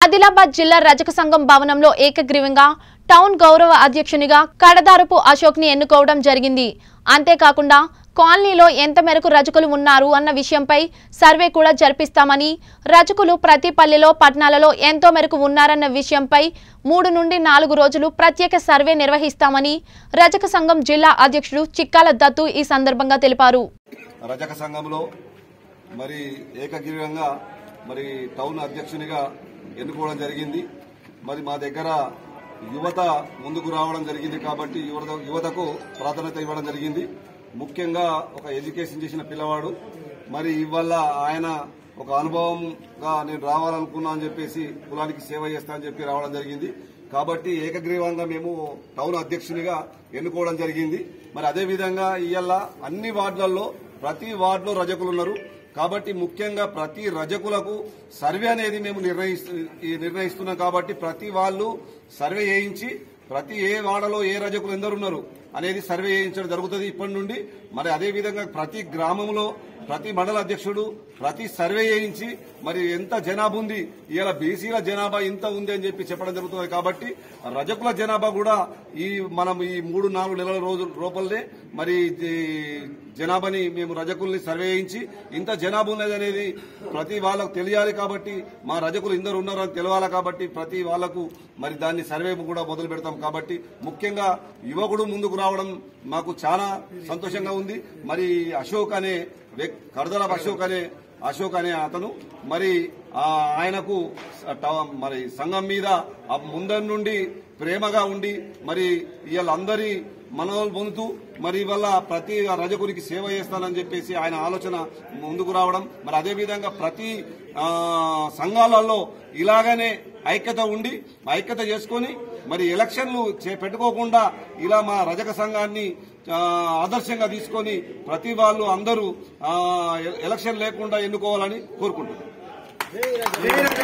ఆదిలాబాద్ జిల్లా రజక సంఘం భవనంలో ఏకగ్రీవంగా టౌన్ గౌరవ అధ్యక్షునిగా కడదారపు అశోక్ ని ఎన్నుకోవడం జరిగింది అంతేకాకుండా కాలనీలో ఎంత మేరకు రజకులు ఉన్నారు అన్న విషయంపై సర్వే కూడా జరిపిస్తామని రజకులు ప్రతి పల్లెలో పట్టణాలలో ఎంతో మేరకు ఉన్నారన్న విషయంపై మూడు నుండి నాలుగు రోజులు ప్రత్యేక సర్వే నిర్వహిస్తామని రజక సంఘం జిల్లా అధ్యక్షుడు చిక్కాల దత్తు ఈ సందర్భంగా తెలిపారు రజక సంఘంలో మరి ఏకగ్రీవంగా మరి టౌన్ అధ్యక్షునిగా ఎన్నుకోవడం జరిగింది మరి మా దగ్గర యువత ముందుకు రావడం జరిగింది కాబట్టి యువత యువతకు ప్రాధాన్యత ఇవ్వడం జరిగింది ముఖ్యంగా ఒక ఎడ్యుకేషన్ చేసిన పిల్లవాడు మరి ఇవల్ల ఆయన ఒక అనుభవంగా నేను రావాలనుకున్నా అని చెప్పేసి కులానికి సేవ చేస్తా అని చెప్పి రావడం జరిగింది కాబట్టి ఏకగ్రీవంగా మేము టౌన్ అధ్యక్షునిగా ఎన్నుకోవడం జరిగింది మరి అదే విధంగా ఇవాళ అన్ని వార్డులలో ప్రతి వార్డులో రజకులు ఉన్నారు కాబట్టి ముఖ్యంగా ప్రతి రజకులకు సర్వే అనేది మేము నిర్ణయిస్తు ఈ నిర్ణయిస్తున్నాం కాబట్టి ప్రతి వాళ్ళు సర్వే చేయించి ప్రతి ఏ వాడలో ఏ రజకులు ఎందరున్నారు అనేది సర్వే చేయించడం జరుగుతుంది ఇప్పటి నుండి మరి అదే విధంగా ప్రతి గ్రామంలో ప్రతి మండల అధ్యక్షుడు ప్రతి సర్వే చేయించి మరి ఎంత జనాభా ఉంది ఇవాళ బీసీల జనాభా ఇంత ఉంది అని చెప్పి చెప్పడం జరుగుతుంది కాబట్టి రజకుల జనాభా కూడా ఈ మనం ఈ మూడు నాలుగు నెలల రోజుల లోపలనే మరి ఈ జనాభాని మేము రజకుల్ని సర్వే చేయించి ఇంత జనాభా ఉన్నది అనేది ప్రతి వాళ్ళకు తెలియాలి కాబట్టి మా రజకులు ఇందరు ఉన్నారు అని తెలవాలి కాబట్టి ప్రతి వాళ్లకు మరి దాన్ని సర్వే కూడా మొదలు పెడతాం కాబట్టి ముఖ్యంగా యువకుడు ముందుకు రావడం మాకు చాలా సంతోషంగా ఉంది మరి అశోక్ అనే వ్యక్- కడదల అశోక్ అనే అశోక్ అనే అతను మరి ఆ, ఆయనకు స- ట- మరి సంఘం మీద ఆ ముందరి నుండి ప్రేమగా ఉండి మరి ఇవాళ అందరి మనోలు పొందుతూ మరి ఇవాళ ప్రతి రజకునికి సేవ చేస్తానని చెప్పేసి ఆయన ఆలోచన ముందుకు రావడం మరి అదే విధంగా ప్రతి ఆ, సంఘాలలో ఇలాగనే ఐక్యత ఉండి ఐక్యత చేసుకొని మరి ఎలక్షన్లు చే- పెట్టుకోకుండా ఇలా మా రజక సంఘాన్ని ఆ, ఆదర్శంగా తీసుకొని ప్రతి వాళ్ళు అందరూ ఆ, ఎ- ఎలక్షన్ లేకుండా ఎన్నుకోవాలని కోరుకుంటున్నాను